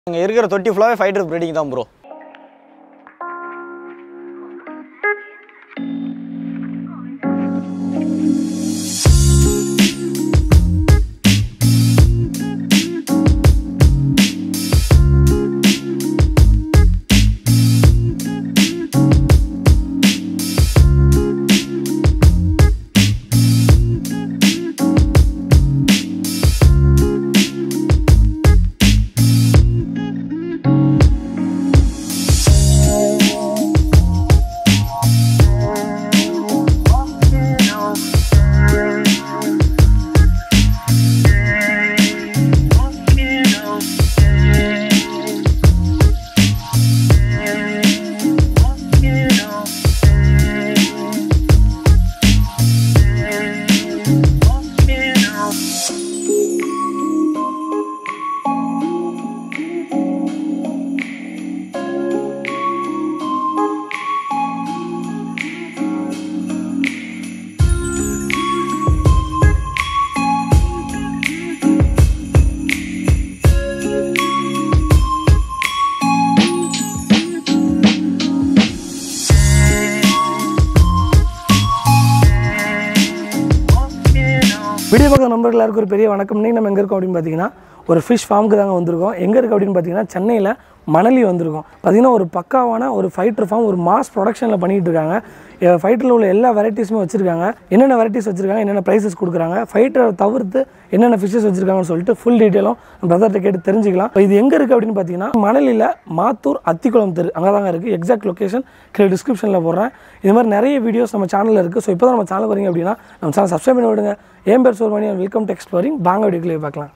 இங்கே இருக்கிற தொட்டி ஃபுல்லாகவே ஃபைட்டர் ப்ரீடிங் தான் ப்ரோ வீடியோ பார்க்குற நண்பர்கள் எல்லாருக்கும் ஒரு பெரிய வணக்கம் இன்னைக்கு நம்ம எங்கே இருக்கோம் அப்படின்னு பார்த்தீங்கன்னா ஒரு ஃபிஷ் ஃபார்முக்கு தாங்க வந்திருக்கோம் எங்கே இருக்குது அப்படின்னு பார்த்தீங்கன்னா சென்னையில் மணலி வந்திருக்கோம் பார்த்தீங்கன்னா ஒரு பக்காவான ஒரு ஃபைட்டர் ஃபார்ம் ஒரு மாஸ் ப்ரொடக்ஷனில் பண்ணிட்டு இருக்காங்க ஃபைட்டரில் உள்ள எல்லா வெரைட்டிஸுமே வச்சிருக்காங்க என்னென்ன வெரைட்டிஸ் வச்சிருக்காங்க என்னென்ன ப்ரைஸஸ் கொடுக்குறாங்க ஃபைட்டரை தவிர்த்து என்னென்ன ஃபிஷஸ் வச்சிருக்காங்கன்னு சொல்லிட்டு ஃபுல் டீட்டெயிலும் பிரதர்கிட்ட கேட்டு தெரிஞ்சுக்கலாம் இப்போ இது எங்கே இருக்குது அப்படின்னு பார்த்தீங்கன்னா மணலியில் மாத்தூர் அத்திக்குளம் தெரு அங்கே தாங்க இருக்குது எக்ஸாக்ட் லொக்கேஷன் கீழே டிஸ்கிரிப்ஷனில் போடுறேன் இது மாதிரி நிறைய வீடியோஸ் நம்ம சேனலில் இருக்குது ஸோ இப்போ தான் நம்ம சேனல் வரீங்க அப்படின்னா நம்ம சேனல் சப்ஸ்கிரைப் பண்ணி விடுங்க என் பேர் சோர்மணி வெல்கம் டு எக்ஸ்ப்ளோரிங் பாங்க வீடியோக்குள்ளே பார்க்கலாம்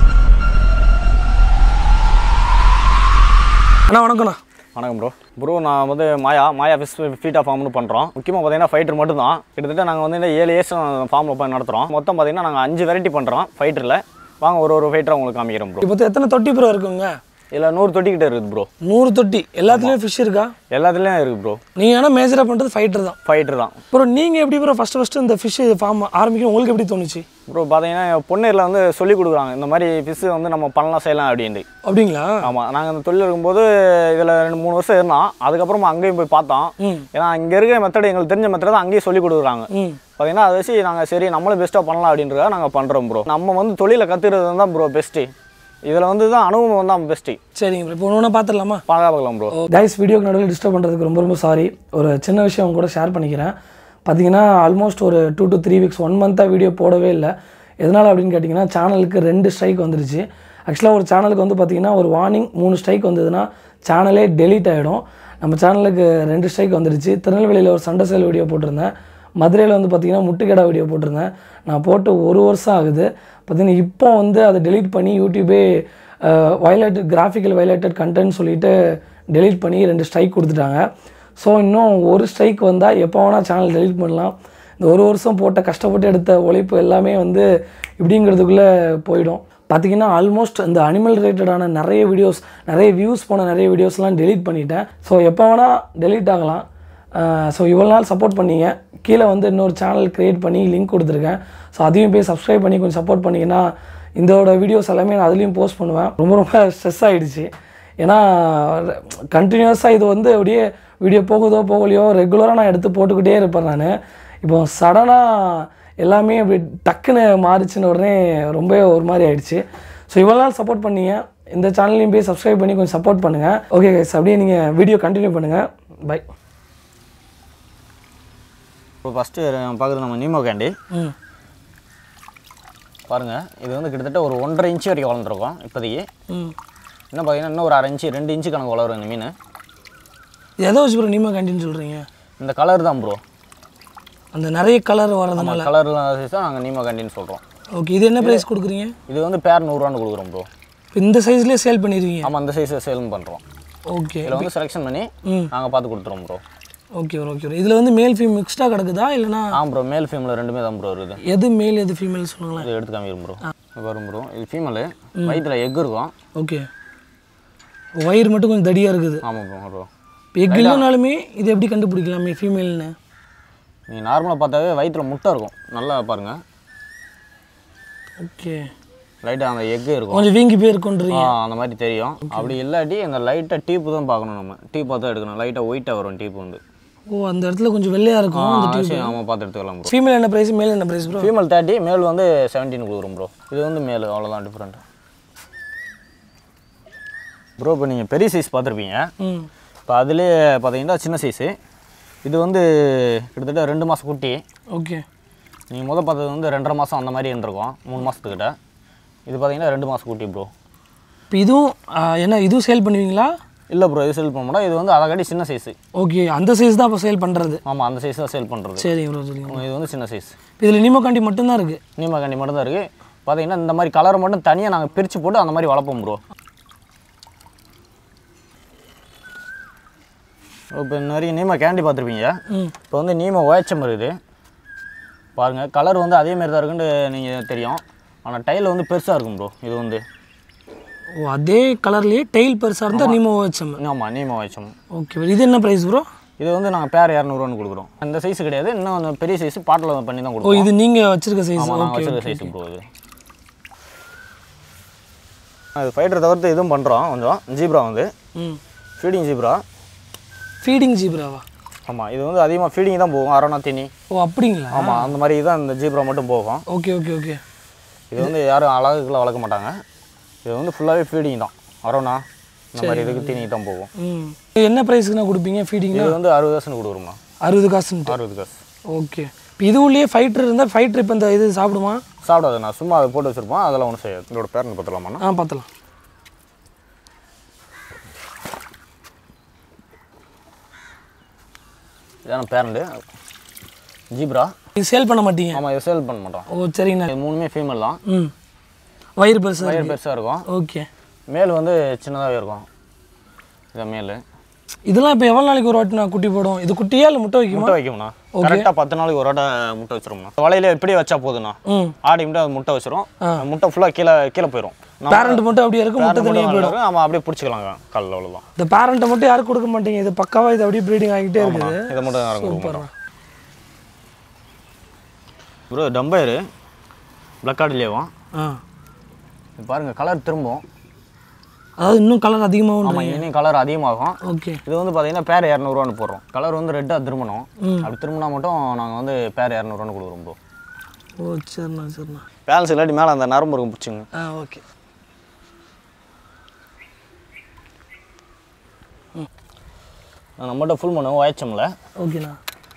அண்ணா வணக்கம்ண்ணா வணக்கம் ப்ரோ ப்ரோ நான் வந்து மாயா மாயா ஃபிஷ் ஃபீட்டா ஃபார்ம்னு பண்ணுறோம் முக்கியமாக பார்த்தீங்கன்னா ஃபைட்டர் மட்டும் தான் கிட்டத்தட்ட நாங்கள் வந்து இந்த ஏழு இயர்ஸ் ஃபார்மில் போய் நடத்துகிறோம் மொத்தம் பார்த்தீங்கன்னா நாங்கள் அஞ்சு வெரைட்டி பண்ணுறோம் ஃபைட்டரில் வாங்க ஒரு ஒரு ஃபைட்டரை உங்களுக்கு காமிக்கிறோம் ப்ரோ இப்போ எத்தனை தொட்டி ப்ரோ இருக்குங்க இதில் நூறு தொட்டிக்கிட்ட இருக்குது ப்ரோ நூறு தொட்டி எல்லாத்துலேயும் ஃபிஷ் இருக்கா எல்லாத்துலேயும் இருக்குது ப்ரோ நீங்கள் ஆனால் மேஜராக பண்ணுறது ஃபைட்டர் தான் ஃபைட்டர் தான் ப்ரோ நீங்கள் எப்படி ப்ரோ ஃபஸ்ட்டு ஃபஸ்ட்டு இந்த ஃபிஷ் ஃபார்ம் ஆரம்பிக்கணும் உங்களுக்கு எப்படி தோணுச்சு ப்ரோ பார்த்தீங்கன்னா பொன்னேரில் வந்து சொல்லி கொடுக்குறாங்க இந்த மாதிரி ஃபிஷ் வந்து நம்ம பண்ணலாம் செய்யலாம் அப்படின்ட்டு அப்படிங்களா ஆமாம் நாங்கள் அந்த தொழில் இருக்கும்போது இதில் ரெண்டு மூணு வருஷம் இருந்தோம் அதுக்கப்புறமா அங்கேயும் போய் பார்த்தோம் ம் ஏன்னா இங்கே இருக்கிற மெத்தட் எங்களுக்கு தெரிஞ்ச மெத்தட் தான் அங்கேயும் சொல்லி கொடுக்குறாங்க ம் பார்த்தீங்கன்னா அதை வச்சு நாங்கள் சரி நம்மளும் பெஸ்ட்டாக பண்ணலாம் அப்படின்றத நாங்கள் பண்ணுறோம் ப்ரோ நம்ம வந்து தொழிலை கற்றுக்கிறது தான் ப்ரோ பெஸ்ட்டு இதில் வந்து தான் அனுபவம் தான் பெஸ்ட்டு சரிங்க ப்ரோ இப்போ ஒன்று ஒன்றா பார்த்துடலாமா பார்க்கலாம் ப்ரோ கைஸ் வீடியோக்கு நடுவில் டிஸ்டர்ப் பண்ணுறதுக்கு ரொம்ப ரொம்ப சாரி ஒரு சின்ன விஷயம் உங்க கூட ஷேர் பண்ணிக்கிறேன் பார்த்தீங்கன்னா ஆல்மோஸ்ட் ஒரு two to three weeks one மந்த்தாக வீடியோ போடவே இல்லை எதனால் அப்படின்னு கேட்டிங்கன்னா சேனலுக்கு ரெண்டு ஸ்ட்ரைக் வந்துருச்சு ஆக்சுவலாக ஒரு சேனலுக்கு வந்து பார்த்தீங்கன்னா ஒரு வார்னிங் மூணு ஸ்ட்ரைக் வந்ததுன்னா சேனலே டெலீட் ஆகிடும் நம்ம சேனலுக்கு ரெண்டு ஸ்ட்ரைக் வந்துருச்சு திருநெல்வேலியில் ஒரு சண்டை சேல் வீடியோ போட்டிருந்தேன் மதுரையில் வந்து பார்த்தீங்கன்னா முட்டுக்கடா வீடியோ போட்டிருந்தேன் நான் போட்டு ஒரு வருஷம் ஆகுது பார்த்தீங்கன்னா இப்போ வந்து அதை டெலீட் பண்ணி யூடியூபே வயலேட்டட் கிராஃபிக்கல் வயலேட்டட் கண்டென்ட் சொல்லிட்டு டெலீட் பண்ணி ரெண்டு ஸ்ட்ரைக் கொடுத்துட்டாங்க ஸோ இன்னும் ஒரு ஸ்ட்ரைக் வந்தால் எப்போ வேணால் சேனல் டெலீட் பண்ணலாம் இந்த ஒரு வருஷம் போட்ட கஷ்டப்பட்டு எடுத்த உழைப்பு எல்லாமே வந்து இப்படிங்கிறதுக்குள்ளே போயிடும் பார்த்தீங்கன்னா ஆல்மோஸ்ட் இந்த அனிமல் ரிலேட்டடான நிறைய வீடியோஸ் நிறைய வியூஸ் போன நிறைய வீடியோஸ்லாம் டெலீட் பண்ணிட்டேன் ஸோ எப்போ வேணால் டெலீட் ஆகலாம் ஸோ இவ்வளோ நாள் சப்போர்ட் பண்ணீங்க கீழே வந்து இன்னொரு சேனல் க்ரியேட் பண்ணி லிங்க் கொடுத்துருக்கேன் ஸோ அதையும் போய் சப்ஸ்கிரைப் பண்ணி கொஞ்சம் சப்போர்ட் பண்ணிங்கன்னா இதோட வீடியோஸ் எல்லாமே நான் அதுலேயும் போஸ்ட் பண்ணுவேன் ரொம்ப ரொம்ப ஸ்ட்ரெஸ் ஆகிடுச்சு ஏன்னா கண்டினியூஸாக இது வந்து அப்படியே வீடியோ போகுதோ போகலையோ ரெகுலராக நான் எடுத்து போட்டுக்கிட்டே இருப்பேன் நான் இப்போ சடனாக எல்லாமே அப்படி டக்குன்னு மாறிச்சுன்னு உடனே ரொம்ப ஒரு மாதிரி ஆயிடுச்சு ஸோ இவ்வளோ நாள் சப்போர்ட் பண்ணீங்க இந்த சேனல்லையும் போய் சப்ஸ்கிரைப் பண்ணி கொஞ்சம் சப்போர்ட் பண்ணுங்கள் ஓகே கைஸ் அப்படியே நீங்கள் வீடியோ கண்டினியூ பண்ணுங்கள் பை இப்போ ஃபஸ்ட்டு பார்க்குறது நம்ம நீமோ கேண்டி ம் பாருங்கள் இது வந்து கிட்டத்தட்ட ஒரு ஒன்றரை இன்ச்சு வரைக்கும் வளர்ந்துருக்கோம் இப்போதைக்கு ம் இன்னும் பார்த்தீங்கன்னா இன்னும் ஒரு அரை இன்ச்சு ரெண்டு இன்ச்சு கணக்கு வளரும் இந்த மீன் இது எதை வச்சு ப்ரோ நீமா கேண்டின்னு சொல்கிறீங்க இந்த கலர் தான் ப்ரோ அந்த நிறைய கலர் வரதுனால கலர்லாம் தான் நாங்கள் நீமோ கேண்டின்னு சொல்கிறோம் ஓகே இது என்ன ப்ரைஸ் கொடுக்குறீங்க இது வந்து பேர் நூறுரூவான்னு கொடுக்குறோம் ப்ரோ இப்போ இந்த சைஸ்லேயே சேல் பண்ணிடுவீங்க ஆமாம் அந்த சைஸை சேலும் பண்ணுறோம் ஓகே இதில் வந்து செலெக்ஷன் பண்ணி ம் நாங்கள் பார்த்து கொடுத்துருவோம் bro okay bro okay bro இதில் வந்து மேல் ஃபீம் மிக்ஸ்டாக கிடக்குதா இல்லைனா ஆ ப்ரோ மேல் ஃபீமேல் ரெண்டுமே தான் ப்ரோ இருக்குது எது மேல் எது ஃபீமேல் சொல்லுங்களேன் இது எடுத்து காமிக்கிறோம் ப்ரோ வரும் ப்ரோ இது ஃபீமேலு வயிற்றுல எக் இருக்கும் ஓகே வயிறு மட்டும் கொஞ்சம் தடியாக இருக்குது ஆமாம் ப்ரோ ப்ரோ இப்போ எக் இல்லைனாலுமே இது எப்படி கண்டுபிடிக்கலாமே ஃபீமேல்னு நீங்கள் நார்மலாக பார்த்தாவே வயிற்றுல முட்டை இருக்கும் நல்லா பாருங்கள் ஓகே லைட்டாக அந்த எக்கு இருக்கும் கொஞ்சம் வீங்கி போயிருக்குன்றீங்க ஆ, அந்த மாதிரி தெரியும் அப்படி இல்லாட்டி அந்த லைட்டாக டீப்பு தான் பார்க்கணும் நம்ம டீப் பார்த்து தான் எடுக்கணும் லைட்டாக ஒயிட்டாக வரும் டீப் வந்து ஓ அந்த இடத்துல கொஞ்சம் வெள்ளையா இருக்கும் அந்த டியூப் ஆமாம் பார்த்து எடுத்துக்கலாம் ப்ரோ ஃபீமேல் என்ன ப்ரைஸ் மேல் என்ன ப்ரைஸ் ப்ரோ ஃபீமேல் தேர்ட்டி மேல் வந்து செவன்டீன் கொடுக்குறோம் ப்ரோ இது வந்து மேல் அவ்வளோதான் டிஃப்ரெண்ட் ப்ரோ இப்போ நீங்கள் பெரிய சைஸ் பார்த்துருப்பீங்க ம் இப்போ அதுலேயே பார்த்தீங்கன்னா சின்ன சைஸு இது வந்து கிட்டத்தட்ட ரெண்டு மாதம் குட்டி ஓகே நீங்கள் முதல் பார்த்தது வந்து ரெண்டரை மாதம் அந்த மாதிரி இருந்திருக்கும் மூணு மாதத்துக்கிட்ட இது பார்த்தீங்கன்னா ரெண்டு மாதம் குட்டி ப்ரோ இப்போ இதுவும் ஆ, என்ன இதுவும் சேல் பண்ணுவீங்களா இல்லை ப்ரோ இது சேல் பண்ண மாட்டோம் இது வந்து அதை சின்ன சைஸு ஓகே அந்த சைஸ் தான் அப்போ சேல் பண்ணுறது ஆமாம் அந்த சைஸ் தான் சேல் பண்ணுறது சரிங்க ப்ரோ சரிங்க இது வந்து சின்ன சைஸ் இதில் நீமோகாண்டி மட்டும்தான் இருக்குது நீமா கண்டி மட்டும் தான் இருக்குது பார்த்தீங்கன்னா இந்த மாதிரி கலரை மட்டும் தனியாக நாங்கள் பிரித்து போட்டு அந்த மாதிரி வளர்ப்போம் ப்ரோ இப்போ நிறைய நீமா கேண்டி பார்த்துருப்பீங்க ம் இப்போ வந்து நீமா ஓஎச்எம் இருக்குது பாருங்கள் கலர் வந்து அதே மாதிரி தான் இருக்குன்னு நீங்கள் தெரியும் ஆனால் டைல் வந்து பெருசாக இருக்கும் ப்ரோ இது வந்து ஓ அதே கலர்லேயே டெய்ல் பெருசாக இருந்தால் நீமோ வச்சோம் ஆமாம் நீமா ஓஎச்எம் ஓகே இது என்ன ப்ரைஸ் ப்ரோ இது வந்து நாங்கள் பேர் இரநூறுவான்னு கொடுக்குறோம் இந்த சைஸ் கிடையாது இன்னும் கொஞ்சம் பெரிய சைஸ் பாட்டில் பண்ணி தான் ஓ கொடுக்குறோம் இது நீங்கள் வச்சிருக்க சைஸ் ஆமாம் நாங்கள் வச்சிருக்க சைஸ் ப்ரோ இது அது ஃபைட்டர் தவிர்த்து இதுவும் பண்ணுறோம் கொஞ்சம் ஜீப்ரா வந்து ம் ஃபீடிங் ஜீப்ரா ஃபீடிங் ஜீப்ராவா ஆமாம் இது வந்து அதிகமாக ஃபீடிங் தான் போகும் அரோனா தீனி ஓ அப்படிங்களா ஆமாம் அந்த மாதிரி தான் இந்த ஜீப்ரா மட்டும் போகும் ஓகே ஓகே ஓகே இது வந்து யாரும் அழகுக்குலாம் வளர்க்க மாட்டாங்க இது வந்து ஃபுல்லாகவே ஃபீடிங் தான் அரோனா இந்த மாதிரி இதுக்கு தீனி தான் போகும் ம் இது என்ன ப்ரைஸ்க்குண்ணா கொடுப்பீங்க ஃபீடிங்னா இது வந்து அறுபது காசுன்னு கொடுக்குறோம்ண்ணா அறுபது காசுன்ட்டு அறுபது காசு ஓகே இப்போ இது உள்ளே ஃபைட்டர் இருந்தால் ஃபைட்டர் இப்போ இந்த இது சாப்பிடுமா சாப்பிடாதுண்ணா சும்மா அதை போட்டு வச்சுருப்போம் அதெல்லாம் ஒன்றும் செய்யாது இதோட பேரண்ட் பார்த்துலாமாண்ணா ஆ பார்த்தலாம் இதான பேரண்ட்டு ஜீப்ரா இது சேல் பண்ண மாட்டீங்க ஆமாம் இதை சேல் பண்ண மாட்டோம் ஓ சரிங்கண்ணா இது மூணுமே ஃபீமேல் தான் ம் வயிறு பெருசா வயிறு பெருசாக இருக்கும் ஓகே மேல் வந்து சின்னதாகவே இருக்கும் இது மேல் இதெல்லாம் இப்போ எவ்வளோ நாளைக்கு ஒரு வாட்டி நான் குட்டி போடும் இது குட்டியா இல்லை முட்டை வைக்குமா முட்டை வைக்கும்ண்ணா கரெக்டாக பத்து நாளைக்கு ஒரு வாட்டை முட்டை வச்சிரும்ண்ணா வலையில எப்படி வச்சா போதுண்ணா ம் ஆடி மட்டும் அது முட்டை வச்சிரும் முட்டை ஃபுல்லாக கீழே கீழே போயிடும் பேரண்ட் மட்டும் அப்படியே இருக்கும் முட்டை தனியாக போயிடும் ஆமாம் அப்படியே பிடிச்சிக்கலாம் காலில் அவ்வளோதான் இந்த பேரண்ட்டை மட்டும் யாரும் கொடுக்க மாட்டீங்க இது பக்காவாக இது அப்படியே ப்ரீடிங் ஆகிட்டே இருக்குது இதை மட்டும் இறங்க ப்ரோ டம்பயரு பிளக்கார்ட்லேயும் ஆ இது பாருங்கள் கலர் திரும்பும் அதாவது இன்னும் கலர் அதிகமாகவும் ஆமாம் இன்னும் கலர் அதிகமாகும் ஓகே இது வந்து பார்த்தீங்கன்னா பேர் இரநூறுவான்னு போடுறோம் கலர் வந்து ரெட்டாக திரும்பணும் ம். அப்படி திரும்பினா மட்டும் நாங்கள் வந்து பேர் இரநூறுவான்னு கொடுக்குறோம் ப்ரோ ஓ சரிண்ணா சரிண்ணா பேலன்ஸ் இல்லாட்டி மேலே அந்த நரம்பு இருக்கும் பிடிச்சிங்க ஆ ஓகே நம்மகிட்ட ஃபுல் பண்ணுவோம் வாய்ச்சமில் ஓகேண்ணா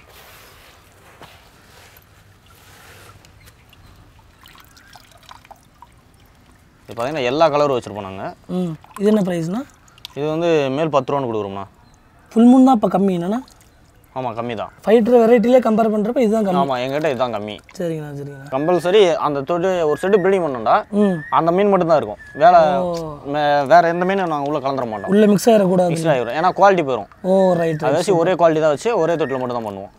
இது பார்த்தீங்கன்னா எல்லா கலரும் வச்சுருப்போம் நாங்கள் ம் இது என்ன ப்ரைஸ்ண்ணா இது வந்து மேல் பத்து ரூபான்னு கொடுக்குறோம்ண்ணா ஃபுல் மூன் தான் இப்போ கம்மி என்னண்ணா ஆமாம் கம்மி தான் ஃபைட்டர் வெரைட்டிலே கம்பேர் பண்ணுறப்ப இதுதான் கம்மி ஆமாம் எங்கிட்ட இதுதான் கம்மி சரிங்கண்ணா சரிங்கண்ணா கம்பல்சரி அந்த தொட்டு ஒரு செட்டு ப்ரீடிங் பண்ணோம்டா ம் அந்த மீன் மட்டும் தான் இருக்கும் வேற மே- வேற எந்த மீனும் நாங்கள் உள்ளே கலந்துட மாட்டோம் உள்ளே மிக்ஸ் ஆகிடக்கூடாது மிக்ஸ் ஆகிடும் ஏன்னா குவாலிட்டி போயிடும் ஓ ரைட் அதை வச்சு ஒரே குவாலிட்டி தான் வச்சு ஒரே தொட்டில் மட்டும் தான் பண்ணுவோம்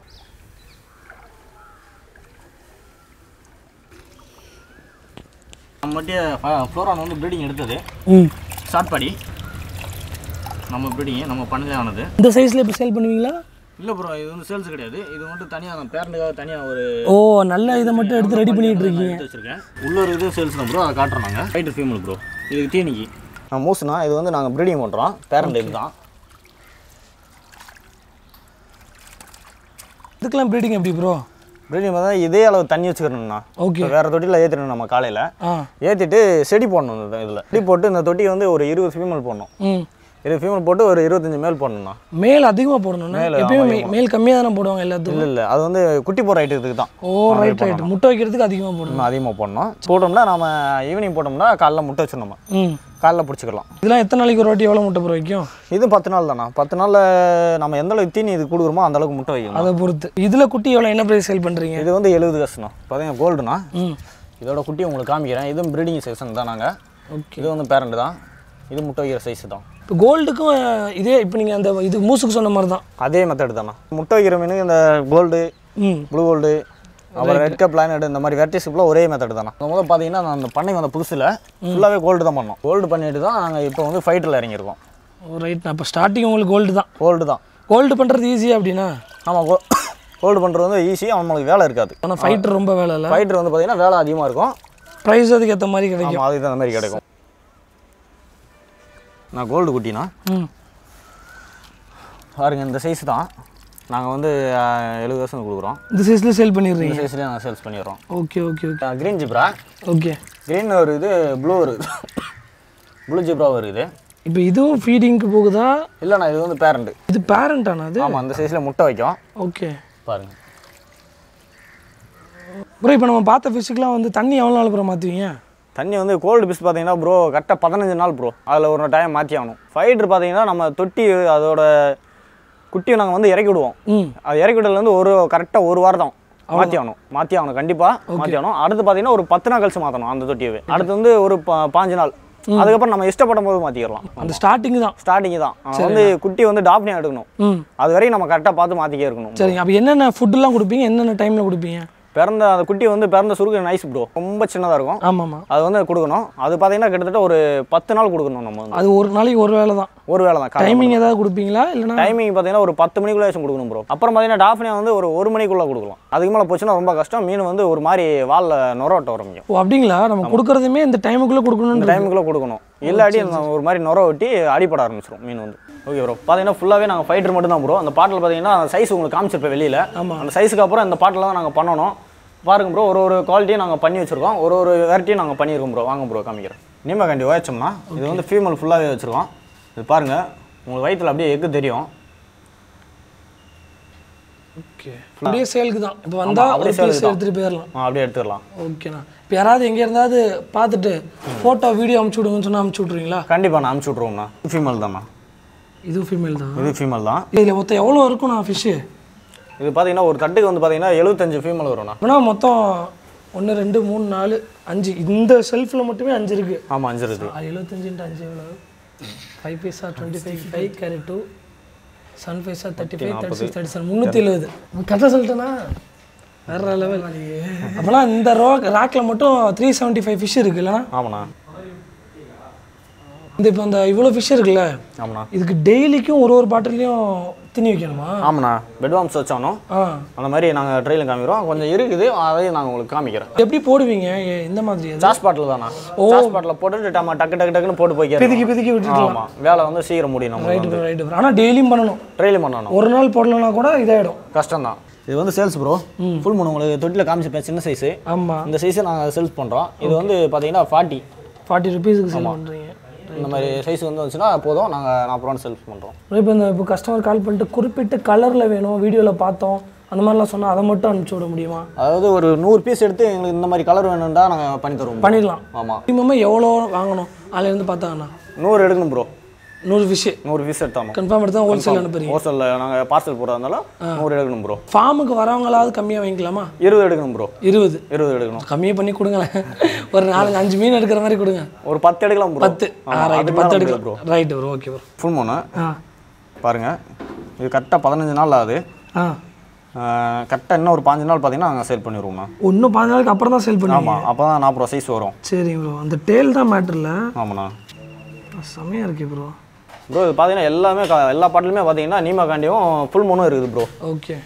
நம்மகிட்ட ஃப்ளோரான் வந்து ப்ரீடிங் எடுத்தது ம் ஷார்ட் பாடி நம்ம ப்ரீடிங் நம்ம பண்ணலே ஆனது இந்த சைஸில் இப்போ சேல் பண்ணுவீங்களா இல்லை ப்ரோ இது வந்து சேல்ஸ் கிடையாது இது மட்டும் தனியாக பேரண்ட்டுக்காக தனியாக ஒரு ஓ நல்ல இதை மட்டும் எடுத்து ரெடி பண்ணிட்டு இருக்கீங்க எடுத்து வச்சிருக்கேன் உள்ள ஒரு இது சேல்ஸ் தான் ப்ரோ அதை காட்டுறோம் நாங்கள் ஃபைட்டர் ஃபீமேல் ப்ரோ இதுக்கு தீனிக்கு நான் மூசுனா இது வந்து நாங்கள் ப்ரீடிங் பண்ணுறோம் பேரண்ட் இது தான் இதுக்கெல்லாம் ப்ரீடிங் எப்படி ப்ரோ ப்ரீடிங் பார்த்தா இதே அளவு தண்ணி வச்சுக்கிறோம்ண்ணா ஓகே இப்போ வேறு தொட்டியில் ஏற்றிடணும் நம்ம காலையில் ஆ ஏற்றிட்டு செடி போடணும் இந்த இதில் செடி போட்டு இந்த தொட்டி வந்து ஒரு இருபது ஃபீமேல் போடணும் ம் இருபது ஃபீமேல் போட்டு ஒரு இருபத்தஞ்சு மேல் போடணும்ண்ணா மேல் அதிகமாக போடணும்னா மேல் எப்பயுமே மே- மேல் கம்மியாக தானே போடுவாங்க எல்லாத்துக்கும் இல்லை இல்லை அது வந்து குட்டி போடுற ஐட்டத்துக்கு தான் ஓ ரைட் ரைட் முட்டை வைக்கிறதுக்கு அதிகமாக போடணும் இன்னும் அதிகமாக போடணும் போட்டோம்னா நம்ம ஈவினிங் போட்டோம்னா காலைல முட்டை வச்சிடணும் நம்ம ம் காலைல பிடிச்சிக்கலாம் இதெல்லாம் எத்தனை நாளைக்கு ஒரு வாட்டி எவ்வளோ முட்டை ப்ரோ வைக்கும் இது பத்து நாள் தானா பத்து நாளில் நம்ம எந்த அளவுக்கு தீனி இது கொடுக்குறோமோ அந்த அளவுக்கு முட்டை வைக்கணும் அதை பொறுத்து இதில் குட்டி எவ்வளோ என்ன ப்ரைஸ் சேல் பண்ணுறீங்க இது வந்து எழுபது காசுண்ணா பார்த்தீங்கன்னா கோல்டுண்ணா ம் இதோட குட்டி உங்களுக்கு காமிக்கிறேன் இதுவும் ப்ரீடிங் செக்ஷன் தான் நாங்கள் ஓகே இது வந்து பேரண்ட் தான் இது முட்டை வைக்கிற சைஸ் தான் இப்போ கோல்டுக்கும் இதே இப்போ நீங்கள் அந்த இது மூசுக்கு சொன்ன மாதிரி தான் அதே மெத்தட் தானே முட்டை வைக்கிற மீனுக்கு இந்த கோல்டு ம் ப்ளூ கோல்டு அப்புறம் ரெட் கப் லைனட் இந்த மாதிரி வெரைட்டிஸ் ஃபுல்லாக ஒரே மெத்தட் தானே முதல்ல பார்த்தீங்கன்னா நான் அந்த பண்ணை வந்த புதுசில் ஃபுல்லாகவே கோல்டு தான் பண்ணோம் கோல்டு பண்ணிட்டு தான் நாங்கள் இப்போ வந்து ஃபைட்டரில் இறங்கியிருக்கோம் ஓ ரைட் அப்போ ஸ்டார்டிங் உங்களுக்கு கோல்டு தான் கோல்டு தான் கோல்டு பண்ணுறது ஈஸியா அப்படின்னா ஆமாம் கோ கோல்டு பண்ணுறது வந்து ஈஸி அவங்களுக்கு வேலை இருக்காது ஆனால் ஃபைட்டர் ரொம்ப வேலை இல்லை ஃபைட்டர் வந்து பார்த்தீங்கன்னா வேலை அதிகமாக இருக்கும் ப்ரைஸ் அதுக்கு ஏற்ற மாதிரி கிடைக்கும் ஆமாம் அதுக்கு தகுந்த மாதிரி கிடைக்கும் நான் கோல்டு குட்டினா ம் பாருங்க இந்த சைஸ் தான் நாங்கள் வந்து அஹ், எழுபது வருஷம் கொடுக்குறோம் இந்த சைஸில் சேல் பண்ணிடுறீங்க இந்த சைஸ்லேயே நாங்கள் சேல்ஸ் பண்ணிடுறோம் okay okay okay green zebra okay green ஒரு இது ப்ளூ ஒரு ப்ளூ ஜிப்ரா இருக்குது இப்போ இதுவும் ஃபீடிங்க்கு போகுதா இல்லைண்ணா இது வந்து பேரண்ட் இது பேரண்டானா அது ஆமாம் அந்த சைஸில் முட்டை வைக்கும் ஓகே பாருங்க ப்ரோ இப்போ நம்ம பார்த்த ஃபிஷ்ஷுக்கெலாம் வந்து தண்ணி எவ்வளோ நாள் ப்ரோ மாற்றுவீங்க தண்ணி வந்து கோல்டு பிஸ் பார்த்தீங்கன்னா ப்ரோ கரெக்டாக பதினஞ்சு நாள் ப்ரோ அதில் ஒரு டைம் மாற்றி ஆகணும் ஃபைட்ரு பார்த்தீங்கன்னா நம்ம தொட்டி அதோட குட்டியை நாங்கள் வந்து இறக்கி விடுவோம் ம் அது இறக்கி விட்டதுலேருந்து ஒரு கரெக்டாக ஒரு வாரம் தான் மாற்றி ஆகணும் மாற்றி ஆகணும் கண்டிப்பாக மாற்றி ஆகணும் அடுத்து பார்த்தீங்கன்னா ஒரு பத்து நாள் கழிச்சு மாற்றணும் அந்த தொட்டியவே அடுத்து வந்து ஒரு பா- பாஞ்சு நாள் அதுக்கப்புறம் நம்ம இஷ்டப்படும் போது மாற்றிக்கலாம் அந்த ஸ்டார்டிங் தான் ஸ்டார்டிங் தான் ஆனா வந்து குட்டி வந்து டாப்னியாக எடுக்கணும் ம் அது வரையும் நம்ம கரெக்டாக பார்த்து மாற்றிக்கே இருக்கணும் சரிங்க அப்போ என்னென்ன ஃபுட்டுலாம் கொடுப்பீங்க என்னென்ன டைமில் கொடுப்பீங்க பிறந்த அந்த குட்டி வந்து பிறந்த சுருக்கு நைஸ் ப்ரோ ரொம்ப சின்னதாக இருக்கும் ஆமாம்மா அது வந்து கொடுக்கணும் அது பார்த்தீங்கன்னா கிட்டத்தட்ட ஒரு பத்து நாள் கொடுக்கணும் நம்ம வந்து அது ஒரு நாளைக்கு ஒரு வேளை தான் ஒரு வேளை தான் டைமிங் ஏதாவது கொடுப்பீங்களா இல்லைனா டைமிங் பார்த்தீங்கன்னா ஒரு பத்து மணிக்குள்ளே கொடுக்கணும் ப்ரோ அப்புறம் பார்த்தீங்கன்னா டாஃப்னியா வந்து ஒரு ஒரு மணிக்குள்ளே கொடுக்கலாம் அதுக்கு மேலே போச்சுன்னா ரொம்ப கஷ்டம் மீன் வந்து ஒரு மாதிரி வாலில் நுரோட்ட ஆரம்பிக்கும் ஓ அப்படிங்களா நம்ம கொடுக்குறதுமே இந்த டைமுக்குள்ளே இந்த கொடுக்கணும்னு டைமுக்குள்ளே கொடுக்கணும் இல்லாட்டி அந்த ஒரு மாதிரி நுர ஒட்டி அடிப்பட ஆரம்பிச்சிடும் மீன் வந்து ஓகே ப்ரோ பார்த்தீங்கன்னா ஃபுல்லாகவே நாங்கள் ஃபைட்டர் மட்டும் தான் ப்ரோ அந்த பாட்டில் பார்த்தீங்கன்னா அந்த சைஸ் உங்களுக்கு காமிச்சிருப்பேன் வெளியில் ஆமா. அந்த சைஸுக்கு அப்புறம் இந்த பாட்டில் தான் நாங்கள் பண்ணணும் பாருங்க ப்ரோ ஒரு ஒரு குவாலிட்டியும் நாங்கள் பண்ணி வச்சிருக்கோம் ஒரு ஒரு வெரைட்டியும் நாங்கள் பண்ணியிருக்கோம் ப்ரோ வாங்க ப்ரோ காமிக்கிறேன் நீமா கண்டி ஓயச்சோம்னா இது வந்து ஃபீமேல் ஃபுல்லாகவே வச்சுருக்கோம் இது பாருங்க உங்களுக்கு வயித்துல அப்படியே எக்கு தெரியும் ஓகே அப்படியே சேலுக்கு தான் இப்போ வந்தால் அப்படியே ஒரு sale பீஸ் தான். எடுத்துகிட்டு போயிடலாம் ஆ, அப்படியே எடுத்துடலாம் ஓகேண்ணா இப்போ யாராவது எங்கே இருந்தாவது பார்த்துட்டு ஃபோட்டோ வீடியோ அமுச்சு விடுங்கன்னு சொன்னால் அமுச்சு விட்ருவீங்களா கண்டிப்பாக நான் அனுப்பிச்சி விட்ருவோம்ண்ணா ஃபீமேல் தான்ண்ணா இது ஃபீமேல் தான் இது ஃபீமேல் தான் இதில் மொத்தம் எவ்வளோ இருக்கும்ண்ணா ஃபிஷ்ஷு இது பார்த்தீங்கன்னா ஒரு தட்டுக்கு வந்து பார்த்தீங்கன்னா எழுபத்தஞ்சு ஃபீமேல் வரும்ண்ணா அப்படின்னா மொத்தம் ஒன்று ரெண்டு மூணு நாலு அஞ்சு இந்த செல்ஃபில் மட்டுமே அஞ்சு இருக்குது ஆமாம் அஞ்சு இருக்குது எழுபத்தஞ்சுன்ட்டு அஞ்சு எவ்வளோ five paisa twenty five five கேரட் dozen paisa thirty five thirty six thirty seven முந்நூற்றி எழுபது கரெக்டாக சொல்லிட்டேனா வேற லெவல் அப்போனா இந்த ரோ ராக்கில் மட்டும் த்ரீ செவன்ட்டி ஃபைவ் ஃபிஷ் இருக்கு இல்லைனா ஆமாண்ணா இந்த இப்போ இந்த இவ்வளோ ஃபிஷ் இருக்குல்ல ஆமாண்ணா இதுக்கு டெய்லிக்கும் ஒரு ஒரு பாட்டிலையும் திணி வைக்கணுமா ஆமாண்ணா பெட்வாம்ஸ் வச்சானோ ஆ அந்த மாதிரி நாங்கள் ட்ரெயிலில் காமிக்கிறோம் கொஞ்சம் இருக்குது அதையும் நாங்கள் உங்களுக்கு காமிக்கிறேன் எப்படி போடுவீங்க எ- இந்த மாதிரி அது சாஸ் பாட்டில் தானா சாஸ் பாட்டில் போட்டுட்டு நம்ம டக்கு டக்கு டக்குன்னு போட்டு போய்க்கிறோம் பிதுக்கி பிதுக்கி விட்டுட்டு ஆமாம் வேலை வந்து சீக்கிரம் முடியும் நம்ம ரைட்டு ரைட்டு ஆனால் டெய்லியும் பண்ணணும் ட்ரெயிலும் பண்ணணும் ஒரு நாள் போடலன்னா கூட இதாகிடும் கஷ்டம் தான் இது வந்து சேல்ஸ் ப்ரோ ஃபுல் மூணு உங்களுக்கு தொட்டியில் காமிச்சிருப்பேன் சின்ன சைஸு ஆமாம் இந்த சைஸை நாங்கள் சேல்ஸ் பண்ணுறோம் இது வந்து பார்த்தீங்கன்னா ஃபார்ட்டி ஃபார்ட்டி ருபீஸுக்கு சேல் பண்ணுறீங்க இந்த மாதிரி சைஸ் வந்து வந்துச்சுன்னா போதும் நாங்கள் நாற்பது ரூபா சேல்ஸ் பண்ணுறோம் இப்போ இந்த இப்போ கஸ்டமர் கால் பண்ணிட்டு குறிப்பிட்ட கலரில் வேணும் வீடியோவில் பார்த்தோம் அந்த மாதிரிலாம் சொன்னால் அதை மட்டும் அனுப்பிச்சி விட முடியுமா அதாவது ஒரு நூறு பீஸ் எடுத்து எங்களுக்கு இந்த மாதிரி கலர் வேணும்டா நாங்கள் பண்ணி தருவோம் பண்ணிடலாம் ஆமாம் மினிமம் எவ்வளோ வாங்கணும் ஆலேருந்து பார்த்தாங்கண்ணா நூறு எடுக்கணும் ப்ரோ நூறு ஃபிஷ்ஷு நூறு பீஸ் எடுத்தாலும் கன்ஃபார்ம் எடுத்து தான் ஹோல்சேல் அனுப்புறீங்க ஹோட்டலில் நாங்கள் பார்சல் போடுறதுனால நூறு எடுக்கணும் ப்ரோ ஃபார்முக்கு வரவங்களாவது கம்மியாக வாங்கிக்கலாமா இருபது எடுக்கணும் ப்ரோ இருபது இருபது எடுக்கணும் கம்மியாக பண்ணி கொடுங்களேன் ஒரு நாலு அஞ்சு மீன் எடுக்கிற மாதிரி கொடுங்க ஒரு பத்து எடுக்கலாம் ப்ரோ பத்து ஆ ரைட்டு பத்து எடுக்கலாம் right bro okay bro full மூணு ஆ பாருங்க இது கரெக்டாக பதினஞ்சு நாள் ஆகுது ஆ கரெக்டாக இன்னும் ஒரு பாஞ்சு நாள் பார்த்தீங்கன்னா நாங்கள் சேல் பண்ணிடுவோம்ண்ணா இன்னும் பாஞ்சு நாளைக்கு அப்புறம் தான் சேல் பண்ணுவீங்க ஆமாம் அப்போ தான் நாற்பது சைஸ் வரும் சரிங்க ப்ரோ அந்த டேல் தான் மேட்டரில் ஆமாண்ணா செம்மையாக இருக்கு ப்ரோ ப்ரோ இது பார்த்தீங்கன்னா எல்லாமே க- எல்லா பாட்டிலுமே பார்த்தீங்கன்னா நீமா காண்டியும் ஃபுல் மூணும் இருக்குது ப்ரோ ஓகே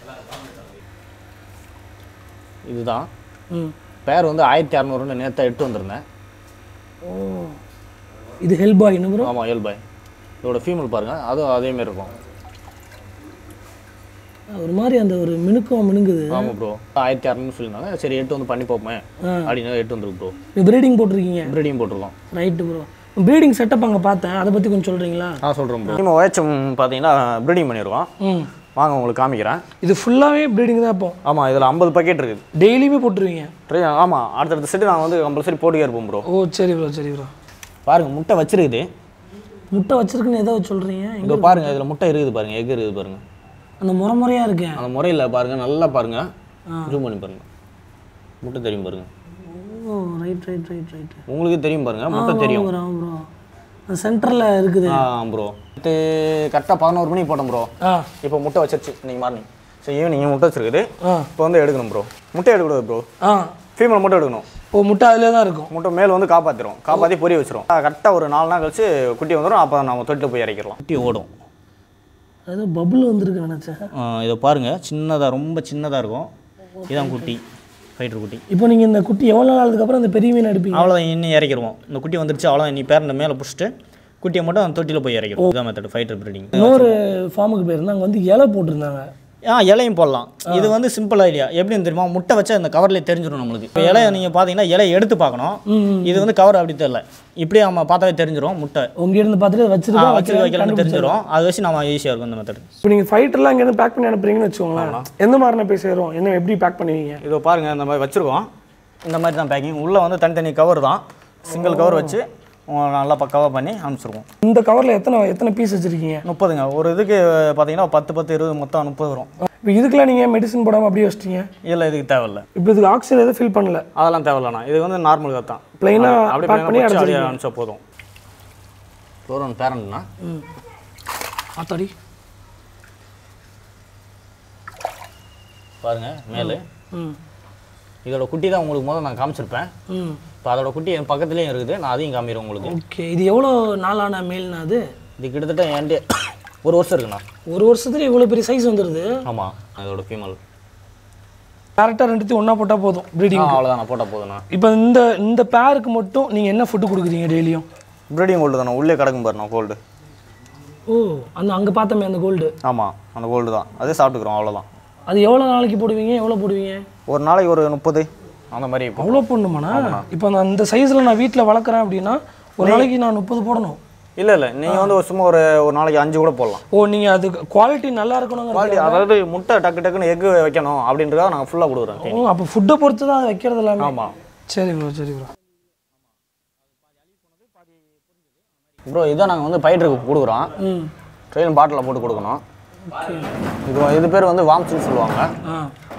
இதுதான் ம் பேர் வந்து ஆயிரத்தி அறநூறுன்னு நேற்று எடுத்து வந்திருந்தேன் ஓ இது ஹெல்ப் பாய் என்ன ப்ரோ ஆமாம் ஏழு பாய் இதோட ஃபீமேல் பாருங்கள் அதுவும் அதேமாரி இருக்கும் ஒரு மாதிரி அந்த ஒரு மினுக்கம் மினுங்குது ஆமாம் ப்ரோ ஆயிரத்தி அறநூறு சொல்லியிருந்தாங்க சரி எட்டு வந்து பண்ணி பார்ப்போமே அப்படின்னு எட்டு வந்துருக்கு ப்ரோ ப்ரீடிங் போட்டிருக்கீங்க ப்ரீடிங் போட்டிருக்கோம் ரைட்டு ப்ரோ ப்ரீடிங் செட்டப் அங்கே பார்த்தேன் அதை பற்றி கொஞ்சம் சொல்கிறீங்களா ஆ சொல்கிறோம் ப்ரோ நம்ம ஓஎச்எம் பார்த்தீங்கன்னா ப்ரீடிங் பண்ணியிருக்கோம் ம் வாங்க உங்களுக்கு காமிக்கிறேன் இது ஃபுல்லாகவே ப்ரீடிங் தான் இப்போ ஆமாம் இதில் ஐம்பது பக்கெட் இருக்குது டெய்லியுமே போட்டுருவீங்க ட்ரை ஆமாம் அடுத்தடுத்த செட்டு நாங்கள் வந்து கம்பல்சரி போட்டுக்கே இருப்போம் ப்ரோ ஓ சரி ப்ரோ சரி ப்ரோ பாருங்க முட்டை வச்சிருக்குது முட்டை வச்சிருக்குன்னு எதை சொல்கிறீங்க இங்கே பாருங்க இதில் முட்டை இருக்குது பாருங்க எக் இருக்குது பாருங்க அந்த முறை முறையாக இருக்கேன் அந்த முறையில் பாருங்க நல்லா பாருங்க ஜூம் பண்ணி பாருங்க முட்டை தெரியும் பாருங்க oh right right right right உங்களுக்கு தெரியும் பாருங்க முட்டை தெரியும் ப்ரோ ப்ரோ அந்த சென்டரில் இருக்குது ஆ ப்ரோ இது கரெக்டாக பதினோரு மணிக்கு போட்டோம் ப்ரோ ஆ இப்போ முட்டை வச்சிருச்சு இன்னைக்கு மார்னிங் சரி ஈவினிங் முட்டை வச்சிருக்குது ஆ இப்போ வந்து எடுக்கணும் ப்ரோ முட்டை எடுக்கக்கூடாது ப்ரோ ஆ ஃபீமேல் மட்டும் எடுக்கணும் ஓ முட்டை அதிலே தான் இருக்கும் முட்டை மேல் வந்து காப்பாற்றிடும் காப்பாற்றி பொரிய வச்சிரும் கரெக்டாக ஒரு நாலு நாள் கழிச்சு குட்டி வந்துடும் அப்போ நம்ம தொட்டில் போய் இறக்கிடலாம் குட்டி ஓடும் அது பபுள் வந்திருக்கு நினச்சேன் இதை பாருங்கள் சின்னதாக ரொம்ப சின்னதாக இருக்கும் இதான் குட்டி ஃபைட்டர் குட்டி இப்போ நீங்கள் இந்த குட்டி எவ்வளோ நாள் அதுக்கப்புறம் இந்த பெரிய மீன் எடுப்பீங்க அவ்வளோதான் இன்னும் இறக்கிடுவோம் இந்த குட்டி வந்துருச்சு அவ்வளோ நீ பேரண்ட மேலே பிடிச்சிட்டு குட்டியை மட்டும் அந்த தொட்டியில் போய் இறக்கிடும் இதான் மெத்தட் ஃபைட்டர் ப்ரீடிங் இன்னொரு ஃபார்முக்கு போயிருந்தா அங்கே வந்து இலை போட்டிருந்தாங்க ஆ இலையும் போடலாம் இது வந்து சிம்பிள் ஐடியா எப்படின்னு தெரியுமா முட்டை வச்சா இந்த கவர்லேயே தெரிஞ்சிடும் நம்மளுக்கு இப்போ இலையை நீங்கள் பார்த்தீங்கன்னா இலையை எடுத்து பார்க்கணும் இது வந்து கவர் அப்படி தெரியல இப்படியே நம்ம பார்த்தாவே தெரிஞ்சிடும் முட்டை உங்ககிட்ட பார்த்துட்டு ஆ, வச்சிருக்கோம் வச்சிருக்க வைக்கலாம்னு தெரிஞ்சிடும் அதை வச்சு நம்ம ஈஸியாக இருக்கும் இந்த மெத்தட் இப்போ நீங்கள் ஃபைட்டர்லாம் இங்கேருந்து பேக் பண்ணி அனுப்புறீங்கன்னு வச்சுக்கோங்களேன் எந்த மாதிரினா போய் சேரும் என்ன எப்படி பேக் பண்ணுவீங்க இதோ பாருங்கள் இந்த மாதிரி வச்சுருக்கோம் இந்த மாதிரி தான் பேக்கிங் உள்ளே வந்து தனித்தனி கவர் தான் சிங்கிள் கவர் வச்சு உங்களை நல்லா பக்காவாக பண்ணி அனுப்பிச்சிருக்கோம் இந்த கவரில் எத்தனை எத்தனை பீஸ் வச்சுருக்கீங்க முப்பதுங்க ஒரு இதுக்கு பார்த்தீங்கன்னா பத்து பத்து இருபது மொத்தம் முப்பது வரும் இப்போ இதுக்கெல்லாம் நீங்கள் மெடிசன் போடாமல் அப்படியே வச்சிட்டீங்க இல்லை இதுக்கு தேவையில்ல இப்போ இதுக்கு ஆக்சிஜன் எதுவும் ஃபில் பண்ணல அதெல்லாம் தேவையில்லண்ணா இது வந்து நார்மல் கத் தான் Plain-ஆ அப்படி pack பண்ணி பண்ணி அப்படியே அனுப்பிச்சா போதும் ஒரு பேரண்ட்னா ம் ஆத்தாடி பாருங்க மேலே ம் இதோட குட்டி தான் உங்களுக்கு முதல்ல நான் காமிச்சிருப்பேன் ம் இப்போ அதோட குட்டி என் பக்கத்துலேயும் இருக்குது நான் அதையும் காமிக்கிறேன் உங்களுக்கு ஓகே இது எவ்வளோ நாளான மேல்னா அது இது கிட்டத்தட்ட என்டே ஒரு வருஷம் இருக்குண்ணா ஒரு வருஷத்துல இவ்வளோ பெரிய சைஸ் வந்துடுது ஆமாம் அதோட ஃபீமேல் டேரெக்டாக ரெண்டுத்தையும் ஒன்றா போட்டால் போதும் ப்ரீடிங் அவ்வளோதான் நான் போட்டால் போதுண்ணா இப்போ இந்த இந்த பேருக்கு மட்டும் நீங்கள் என்ன ஃபுட்டு கொடுக்குறீங்க டெய்லியும் ப்ரீடிங் கோல்டு தானே உள்ளே கிடக்கும் பாருண்ணா கோல்டு ஓ அந்த அங்கே பார்த்தோமே அந்த கோல்டு ஆமாம் அந்த கோல்டு தான் அதே சாப்பிட்டுக்கிறோம் அவ்வளோதான் அது எவ்வளோ நாளைக்கு போடுவீங்க எவ்வளோ போடுவீங்க ஒரு நாளைக்கு ஒரு முப்பது அந்த மாதிரி இப்போ அவ்வளோ போடணுமாண்ணா இப்போ நான் அந்த சைஸில் நான் வீட்டில் வளர்க்குறேன் அப்படின்னா ஒரு நாளைக்கு நான் முப்பது போடணும் இல்லை இல்லை நீங்கள் வந்து ஒரு சும்மா ஒரு ஒரு நாளைக்கு அஞ்சு கூட போடலாம் ஓ நீங்கள் அது குவாலிட்டி நல்லா இருக்கணுங்கிற குவாலிட்டி அதாவது முட்டை டக்கு டக்குன்னு எக்கு வைக்கணும் அப்படின்றத நாங்கள் ஃபுல்லாக கொடுக்குறோம் ஓ அப்போ ஃபுட்டை பொறுத்து தான் அது வைக்கிறது எல்லாமே ஆமாம் சரி ப்ரோ சரி ப்ரோ ப்ரோ இதான் நாங்கள் வந்து பயிருக்கு கொடுக்குறோம் ம் ட்ரெயின் பாட்டிலில் போட்டு கொடுக்கணும் இது இது பேர் வந்து வாம்ஸ்னு சொல்லுவாங்க ஆ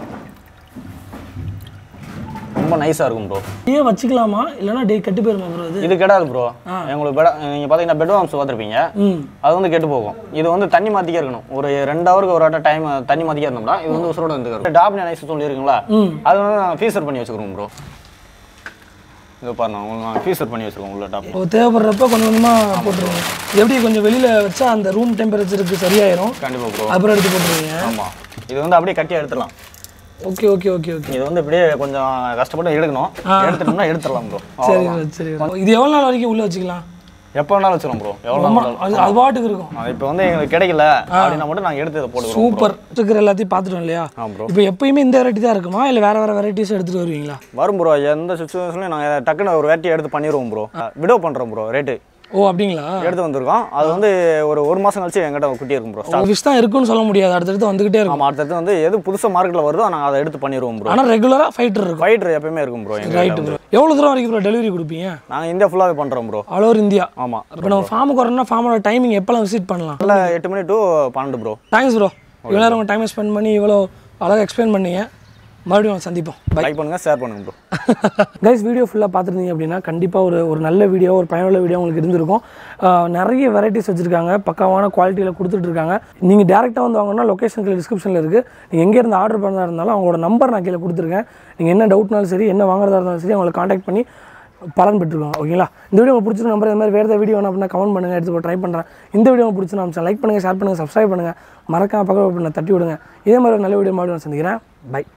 ரொம்ப நைஸாக இருக்கும் ப்ரோ ஏன் வச்சுக்கலாமா இல்லைன்னா டே கட்டி போயிருமா ப்ரோ அது இது கெடாது ப்ரோ உங்களுக்கு பெட நீங்கள் பார்த்தீங்கன்னா பெட் வாம்ஸ் பார்த்துருப்பீங்க ம் அது வந்து கெட்டு போகும் இது வந்து தண்ணி மாற்றிக்கே இருக்கணும் ஒரு ரெண்டு ஹவருக்கு ஒரு வாட்ட டைம் தண்ணி மாற்றிக்கே இருந்தோம்னா இது வந்து உசுரோட இருந்துக்கிறோம் டாப்னி நைஸ் சொல்லி இருக்குங்களா ம் அது வந்து நாங்கள் ஃபீஸர் பண்ணி வச்சுக்கிறோம் ப்ரோ இது பாருங்க உங்களுக்கு நாங்கள் ஃபீஸர் பண்ணி வச்சுருக்கோம் உள்ள டாப் ஓ தேவைப்படுறப்ப கொஞ்சம் கொஞ்சமாக போட்டுருவோம் இது எப்படி கொஞ்சம் வெளியில் வச்சா அந்த ரூம் டெம்பரேச்சருக்கு சரியாயிரும் கண்டிப்பாக ப்ரோ அப்புறம் எடுத்து போட்டுருவீங்க ஆமாம் இது வந்து அப்படியே கட்டி எடுத்துடலாம் ஓகே ஓகே ஓகே ஓகே இது வந்து இப்படியே கொஞ்சம் கஷ்டப்பட்டு எடுக்கணும் எடுத்துட்டோம்னா எடுத்துடலாம் ப்ரோ சரி bro, சரி bro. இது எவ்வளோ நாள் வரைக்கும் உள்ளே வச்சுக்கலாம் எப்போ வேணாலும் வச்சிடும் ப்ரோ எவ்வளோ ஆமா, அது அது பாட்டுக்கு இருக்கும் இப்போ வந்து எங்களுக்கு கிடைக்கல அப்படின்னா மட்டும் நாங்கள் எடுத்து இதை போட்டுக்கிறோம் சூப்பர் இருக்கிற எல்லாத்தையும் பார்த்துட்டோம் இல்லையா ஆ ப்ரோ இப்போ எப்பயுமே இந்த வெரைட்டி தான் இருக்குமா இல்லை வேற வேற வெரைட்டிஸ் எடுத்துட்டு வருவீங்களா வரும் ப்ரோ எந்த சுச்சுவேஷன்லையும் நாங்கள் டக்குன்னு ஒரு வேட்டி எடுத்து பண்ணிடுவோம் ப்ரோ விடோ பண்ணுறோம் ப்ரோ ரேட்டு ஓ அப்படிங்களா எடுத்து வந்திருக்கோம் அது வந்து ஒரு ஒரு மாதம் கழிச்சு எங்கிட்ட குட்டி இருக்கும் ப்ரோ ஒரு விஷ் தான் இருக்குன்னு சொல்ல முடியாது அடுத்தடுத்து வந்துகிட்டே இருக்கும் ஆமாம் அடுத்தது வந்து எது புதுசாக மார்க்கெட்டில் வருதோ நாங்கள் அதை எடுத்து பண்ணிடுவோம் ப்ரோ ஆனால் ரெகுலராக ஃபைட்டர் இருக்கும் ஃபைட்ரு எப்பயுமே இருக்கும் ப்ரோ எங்கள் ரைட்டு ப்ரோ எவ்வளோ தூரம் வரைக்கும் ப்ரோ டெலிவரி கொடுப்பீங்க நாங்கள் இந்தியா ஃபுல்லாகவே பண்ணுறோம் ப்ரோ ஆல் ஓவர் இந்தியா ஆமாம் இப்போ நம்ம ஃபார்முக்கு வரணும்னா ஃபார்மோட டைமிங் எப்போல்லாம் விசிட் பண்ணலாம் நல்லா எட்டு மணி டு பன்னெண்டு ப்ரோ தேங்க்ஸ் ப்ரோ இவ்வளோ நேரம் உங்கள் டைமை ஸ்பெண்ட் பண்ணி இவ்வளோ அழகாக எக்ஸ்பிளைன் பண்ணீங்க மறுபடியும் சந்திப்போம் பை லைக் பண்ணுங்கள் ஷேர் பண்ணுங்கள் ப்ரோ கைஸ் வீடியோ ஃபுல்லாக பார்த்துருந்தீங்க அப்படின்னா கண்டிப்பாக ஒரு ஒரு நல்ல வீடியோ ஒரு பயனுள்ள வீடியோ உங்களுக்கு இருந்திருக்கும் ஆஹ் நிறைய வெரைட்டிஸ் வச்சுருக்காங்க பக்காவான குவாலிட்டியில் கொடுத்துட்ருக்காங்க நீங்கள் டேரெக்டாக வந்து வாங்கினா லொக்கேஷன் கீழே டிஸ்கிரிப்ஷனில் இருக்குது நீங்கள் எங்கே இருந்து ஆர்டர் பண்ணதா இருந்தாலும் அவங்களோட நம்பர் நான் கீழே கொடுத்துருக்கேன் நீங்கள் என்ன டவுட்னாலும் சரி என்ன வாங்குறதா இருந்தாலும் சரி அவங்களை காண்டாக்ட் பண்ணி பலன் பெற்றுருவாங்க ஓகேங்களா இந்த வீடியோ உங்களுக்கு பிடிச்சிருக்க நம்பர் இந்த மாதிரி வேறு ஏதாவது வீடியோ வேணும் அப்படின்னா கமெண்ட் பண்ணுங்கள் எடுத்து ட்ரை பண்ணுறேன் இந்த வீடியோ உங்களுக்கு பிடிச்சிருந்தா அம்சம் லைக் பண்ணுங்கள் ஷேர் பண்ணுங்கள் சப்ஸ்கிரைப் பண்ணுங்கள் மறக்காம பக்கம் பண்ண தட்டி விடுங்க இதே மாதிரி ஒரு நல்ல வீடியோ மறுபடியும் நான் சந்திக்கிறேன் பை